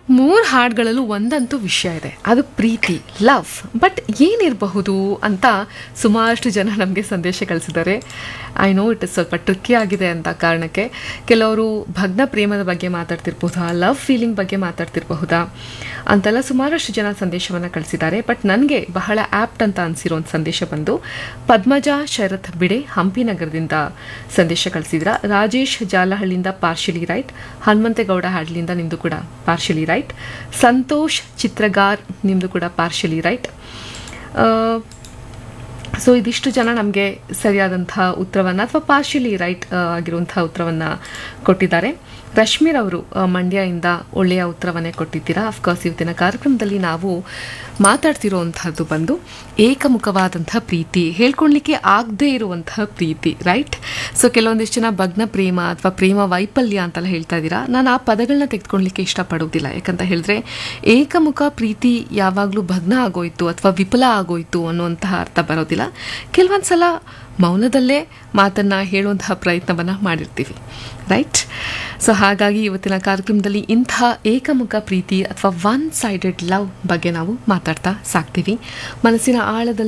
ಮೂರು ಹಾಡುಗಳಲ್ಲೂ ಒಂದಂತೂ ವಿಷಯ ಇದೆ ಅದು ಪ್ರೀತಿ ಲವ್ ಬಟ್ ಏನಿರಬಹುದು ಅಂತ ಸುಮಾರಷ್ಟು ಜನ ನಮಗೆ ಸಂದೇಶ ಕಳಿಸಿದ್ದಾರೆ ಐ ನೋ ಇಟ್ ಸ್ವಲ್ಪ ಟ್ರಿಕ್ಕಿ ಆಗಿದೆ ಅಂತ ಕಾರಣಕ್ಕೆ ಕೆಲವರು ಭಗ್ನ ಪ್ರೇಮದ ಬಗ್ಗೆ ಮಾತಾಡ್ತಿರ್ಬೋದಾ ಲವ್ ಫೀಲಿಂಗ್ ಬಗ್ಗೆ ಮಾತಾಡ್ತಿರಬಹುದಾ ಅಂತೆಲ್ಲ ಸುಮಾರಷ್ಟು ಜನ ಸಂದೇಶವನ್ನು ಕಳಿಸಿದ್ದಾರೆ ಬಟ್ ನನಗೆ ಬಹಳ ಆ್ಯಪ್ಟ್ ಅಂತ ಅನಿಸಿರೋ ಒಂದು ಸಂದೇಶ ಬಂದು ಪದ್ಮಜಾ ಶರತ್ ಬಿಡೆ ಹಂಪಿ ನಗರದಿಂದ ಸಂದೇಶ ಕಳಿಸಿದ್ರ ರಾಜೇಶ್ ಜಾಲಹಳ್ಳಿಯಿಂದ ಪಾರ್ಶಲಿ ರೈಟ್ ಹನುಮಂತೇಗೌಡ ಹಾಡ್ಲಿಂದ ನಿಮ್ದು ಕೂಡ ಪಾರ್ಶಲಿ ರೈಟ್ ಸಂತೋಷ್ ಚಿತ್ರಗಾರ್ ನಿಮ್ದು ಕೂಡ ಪಾರ್ಶಲಿ ರೈಟ್ ಸೊ ಇದಿಷ್ಟು ಜನ ನಮಗೆ ಸರಿಯಾದಂಥ ಉತ್ತರವನ್ನು ಅಥವಾ ಪಾರ್ಶಲಿ ರೈಟ್ ಆಗಿರುವಂಥ ಉತ್ತರವನ್ನು ಕೊಟ್ಟಿದ್ದಾರೆ ರಶ್ಮೀರ್ ಅವರು ಆ, ಮಂಡ್ಯದಿಂದ ಒಳ್ಳೆಯ ಉತ್ತರವನ್ನೇ ಕೊಟ್ಟಿದ್ದೀರಾ ಅಫ್ಕೋರ್ಸ್ ಇವತ್ತಿನ ಕಾರ್ಯಕ್ರಮದಲ್ಲಿ ನಾವು ಮಾತಾಡ್ತಿರೋವಂಥದ್ದು ಬಂದು ಏಕಮುಖವಾದಂಥ ಪ್ರೀತಿ ಹೇಳ್ಕೊಳ್ಲಿಕ್ಕೆ ಆಗದೇ ಇರುವಂತಹ ಪ್ರೀತಿ ರೈಟ್ ಸೊ ಕೆಲವೊಂದಿಷ್ಟು ಜನ ಭಗ್ನ ಪ್ರೇಮ ಅಥವಾ ಪ್ರೇಮ ವೈಫಲ್ಯ ಅಂತೆಲ್ಲ ಹೇಳ್ತಾ ಇದ್ದೀರಾ ನಾನು ಆ ಪದಗಳನ್ನ ತೆಗೆದುಕೊಳ್ಳಲಿಕ್ಕೆ ಇಷ್ಟಪಡೋದಿಲ್ಲ ಯಾಕಂತ ಹೇಳಿದ್ರೆ ಏಕಮುಖ ಪ್ರೀತಿ ಯಾವಾಗಲೂ ಭಗ್ನ ಆಗೋಯ್ತು ಅಥವಾ ವಿಫಲ ಆಗೋಯ್ತು ಅನ್ನುವಂತಹ ಅರ್ಥ ಬರೋದಿಲ್ಲ ಕೆಲವೊಂದು ಸಲ ಮೌನದಲ್ಲೇ ಮಾತನ್ನು ಹೇಳುವಂತಹ ಪ್ರಯತ್ನವನ್ನು ಮಾಡಿರ್ತೀವಿ ರೈಟ್ ಸೊ ಹಾಗಾಗಿ ಇವತ್ತಿನ ಕಾರ್ಯಕ್ರಮದಲ್ಲಿ ಇಂಥ ಏಕಮುಖ ಪ್ರೀತಿ ಅಥವಾ ಒನ್ ಸೈಡೆಡ್ ಲವ್ ಬಗ್ಗೆ ನಾವು ಮಾತಾಡ್ತಾ ಸಾಕ್ತೀವಿ ಮನಸ್ಸಿನ ಆಳದಲ್ಲಿ